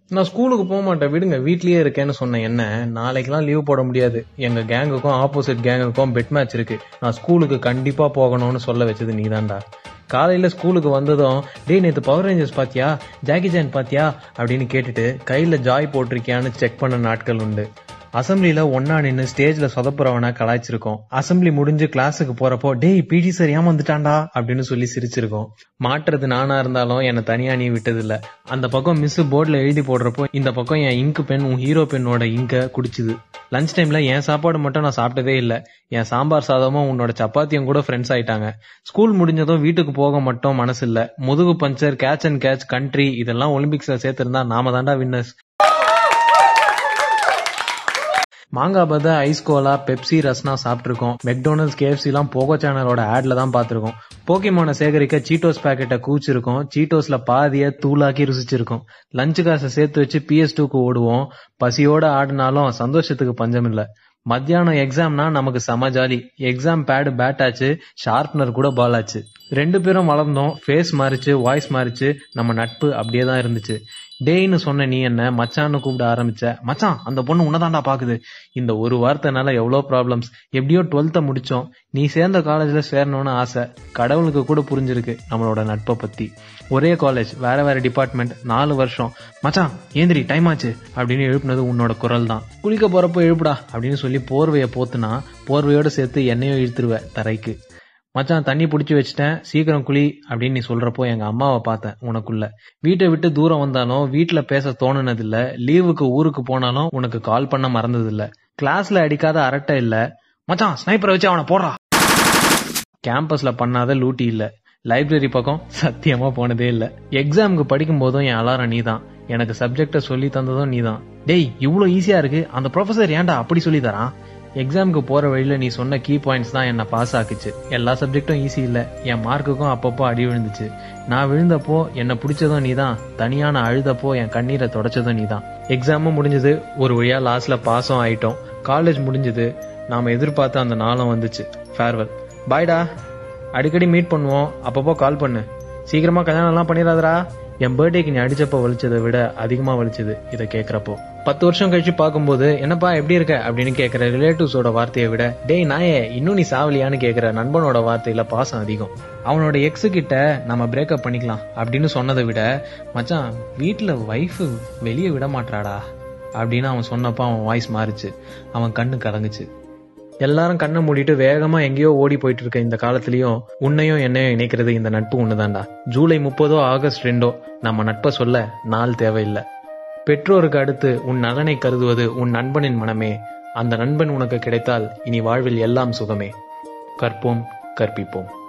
நான் ஸ்கூலுக்கு போக மாட்டேன் விடுங்க வீட்லயே இருக்கேன்னு சொன்ன என்ன நாளைக்கெல்லாம் லீவ் போட முடியாது எங்க கேங்குக்கும் ஆப்போசிட் கேங்குக்கும் பெட் மேட்ச் இருக்கு நான் ஸ்கூலுக்கு கண்டிப்பா போகணும்னு சொல்ல வச்சது நீதான்டா காலையில ஸ்கூலுக்கு வந்ததும் டேய் நேத்து பவர் ரேஞ்சர்ஸ் பாத்தியா ஜாக்கி ஜான் பாத்தியா அப்படின்னு கேட்டுட்டு கையில ஜாய் போட்டிருக்கியான்னு செக் பண்ண நாட்கள் உண்டு அசம்பிளில ஒன்னா நின்னு ஸ்டேஜ்ல சொதப்புறவன கலாய்ச்சிருக்கோம் அசம்பிளி முடிஞ்சு கிளாஸுக்கு போறப்போ டேய் பிடி சார் ஏமாந்துட்டான்டா அப்படின்னு சொல்லி சிரிச்சிருக்கோம் மாட்டுறது நானா இருந்தாலும் என்னை தனியா நீ விட்டதில்ல அந்த பக்கம் மிஸ் போர்டுல எழுதி போடுறப்போ இந்த பக்கம் என் இங்கு பென் உன் ஹீரோ பெண்ணோட இங்க குடிச்சுது லஞ்ச் டைம்ல என் சாப்பாடு மட்டும் நான் சாப்பிட்டதே இல்ல என் சாம்பார் சாதமும் உன்னோட சப்பாத்தியும் கூட ஃப்ரெண்ட்ஸ் ஆயிட்டாங்க ஸ்கூல் முடிஞ்சதும் வீட்டுக்கு போக மட்டும் மனசு இல்ல முதுகு puncture catch and catch country இதெல்லாம் ஒலிம்பிக்ஸ்ல சேர்த்திருந்தா நாம தாண்டா வின்னர்ஸ் மாங்காய் பத ஐஸ் கோலா பெப்சி ரஸ்னா சாப்பிட்டுருக்கோம் மெக்டோனல்ட்ஸ் கேஎஃப்சி எல்லாம் போகோ சேனலோட ஆட்ல தான் பார்த்திருக்கோம் போக்கிமானை சேகரிக்க சீட்டோஸ் பாக்கெட்டை கூச்சிருக்கோம் சீட்டோஸ்ல பாதிய தூளாக்கி ருசிச்சிருக்கோம் லஞ்ச் காசை சேர்த்து வச்சு பிஎஸ் டூக்கு ஓடுவோம் பசியோட ஆடினாலும் சந்தோஷத்துக்கு பஞ்சம் இல்ல மத்தியானம் எக்ஸாம்னா நமக்கு செம ஜாலி எக்ஸாம் பேடு பேட் ஆச்சு ஷார்ப்னர் கூட பால் ஆச்சு ரெண்டு பேரும் வளர்ந்தோம் ஃபேஸ் மாறிச்சு வாய்ஸ் மாறிச்சு நம்ம நட்பு அப்படியே தான் இருந்துச்சு டேய்னு சொன்ன நீ என்ன மச்சான்னு கூப்பிட ஆரம்பிச்ச மச்சான் அந்த பொண்ணு உன்னதாண்டா பாக்குது இந்த ஒரு வார்த்தைனால எவ்வளோ ப்ராப்ளம்ஸ் எப்படியோ டுவெல்த்த முடிச்சோம் நீ சேர்ந்த காலேஜ்ல சேரணும்னு ஆசை கடவுளுக்கு கூட புரிஞ்சிருக்கு நம்மளோட நட்பை பத்தி ஒரே காலேஜ் வேற வேற டிபார்ட்மெண்ட் நாலு வருஷம் மச்சான் ஏந்திரி டைம் ஆச்சு அப்படின்னு எழுப்புனது உன்னோட குரல் தான் குளிக்க போறப்போ எழுப்புடா அப்படின்னு சொல்லி போர்வையை போத்துனா போர்வையோட சேர்த்து என்னையும் இழுத்துருவ தரைக்கு மச்சான் தண்ணி பிடிச்சி வச்சுட்டேன் சீக்கிரம் குளி அப்படின்னு நீ சொல்றப்போ எங்க அம்மாவை பார்த்தேன் உனக்குள்ள வீட்டை விட்டு தூரம் வந்தாலும் வீட்டுல பேச தோணுனதில்ல லீவுக்கு ஊருக்கு போனாலும் உனக்கு கால் பண்ண மறந்ததில்ல கிளாஸ்ல அடிக்காத அரட்டை இல்ல மச்சான் ஸ்னைப்பரை வச்சு அவனை போடுறா கேம்பஸ்ல பண்ணாத லூட்டி இல்ல லைப்ரரி பக்கம் சத்தியமா போனதே இல்ல எக்ஸாமுக்கு படிக்கும் போதும் என் அலாரம் நீதான் எனக்கு சப்ஜெக்ட சொல்லி தந்ததும் நீதான் டேய் இவ்வளவு ஈஸியா இருக்கு அந்த ப்ரொஃபசர் ஏன்டா அப்படி சொல்லி தரான் எக்ஸாமுக்கு போற வழியில நீ சொன்ன கீ பாயிண்ட்ஸ் தான் என்ன பாஸ் ஆக்குச்சு எல்லா சப்ஜெக்டும் ஈஸி இல்ல என் மார்க்குக்கும் அப்பப்போ அடி விழுந்துச்சு நான் விழுந்தப்போ என்ன பிடிச்சதும் நீதான் தனியா நான் அழுதப்போ என் கண்ணீரை தொடச்சதும் நீதான் எக்ஸாமும் முடிஞ்சது ஒரு வழியா லாஸ்ட்ல பாஸும் ஆயிட்டோம் காலேஜ் முடிஞ்சது நாம எதிர்பார்த்த அந்த நாளும் வந்துச்சு ஃபேர்வெல் பாய்டா அடிக்கடி மீட் பண்ணுவோம் அப்பப்போ கால் பண்ணு சீக்கிரமா கல்யாணம் எல்லாம் பண்ணிடாதடா என் பர்த்டேக்கு நீ அடிச்சப்ப வலிச்சதை விட அதிகமா வலிச்சது இதை கேக்குறப்போ பத்து வருஷம் கழிச்சு பார்க்கும்போது என்னப்பா எப்படி இருக்க அப்படின்னு கேக்குற ரிலேட்டிவ்ஸோட வார்த்தையை விட டேய் நாயே இன்னும் நீ சாவலியான்னு கேக்குற நண்பனோட வார்த்தையில பாசம் அதிகம் அவனோட எக்ஸு கிட்ட நம்ம பிரேக்கப் பண்ணிக்கலாம் அப்படின்னு சொன்னதை விட மச்சான் வீட்டுல ஒய்ஃப் வெளியே விட மாட்டாடா அப்படின்னு அவன் சொன்னப்ப அவன் வாய்ஸ் மாறுச்சு அவன் கண்ணு கலங்குச்சு எல்லாரும் கண்ணை மூடிட்டு வேகமா எங்கேயோ ஓடி போயிட்டு இருக்க இந்த காலத்திலயும் உன்னையும் என்னையும் இணைக்கிறது இந்த நட்பு ஒண்ணுதான்டா ஜூலை முப்பதோ ஆகஸ்ட் ரெண்டோ நம்ம நட்பை சொல்ல நாள் தேவையில்லை பெற்றோருக்கு அடுத்து உன் நலனை கருதுவது உன் நண்பனின் மனமே அந்த நண்பன் உனக்கு கிடைத்தால் இனி வாழ்வில் எல்லாம் சுகமே கற்போம் கற்பிப்போம்